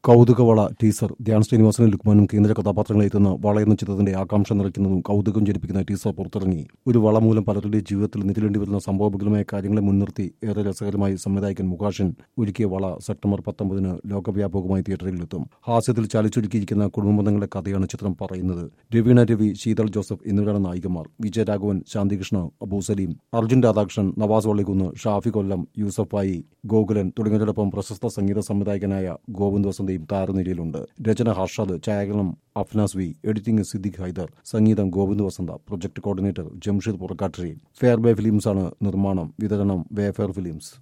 കൗതുകവള teaser Dhyan ശ്രീനിവാസനും ലുക്മാനും കേന്ദ്ര കഥാപാത്രങ്ങളെ എത്തുന്ന വള എന്ന ചിത്രത്തിന്റെ ആകാംക്ഷ നിറയ്ക്കുന്നതും കൗതുകം ജനിപ്പിക്കുന്ന ടീസർ പുറത്തിറങ്ങി ഒരു വള മൂലം പലരുടെയും ജീവിതത്തിൽ നേരിടേണ്ടി വരുന്ന സംഭവബഹുലമായ കാര്യങ്ങളെ മുൻനിർത്തി ഏറെ രസകരമായി സംവിധായകൻ മുകാഷൻ ഒരുക്കിയ വള സെപ്റ്റംബർ പത്തൊമ്പതിന് ലോകവ്യാപകമായി തിയേറ്ററിലെത്തും ഹാസ്യത്തിൽ ചാലിച്ചൊരുക്കിയിരിക്കുന്ന കുടുംബബന്ധങ്ങളുടെ കഥയാണ് ചിത്രം പറയുന്നത് രവീണ രവി ശീതൾ ജോസഫ് എന്നിവരാണ് നായികമാർ വിജയരാഘവൻ ശാന്തികൃഷ്ണ അബൂ സലീം അർജുൻ രാധാകൃഷ്ണൻ നവാസ് വള്ളിക്കുന്ന് ഷാഫി കൊല്ലം യൂസഫായി ഗോകുലൻ തുടങ്ങിയവരോടൊപ്പം പ്രശസ്ത സംഗീത സംവിധായകനായ ഗോവിന്ദ് വസന്തയും താരനിരയിലുണ്ട് രചന ഹർഷാദ് ഛായാഗ്രഹണം അഫ്നാസ് വി എഡിറ്റിംഗ് സിദ്ദിഖ് ഹൈദർ സംഗീതം Govind Vasantha project coordinator Jamsheed Purakkattari fair bay ഫിലിംസാണ് നിർമ്മാണം വിതരണം വേഫെയർ ഫിലിംസ്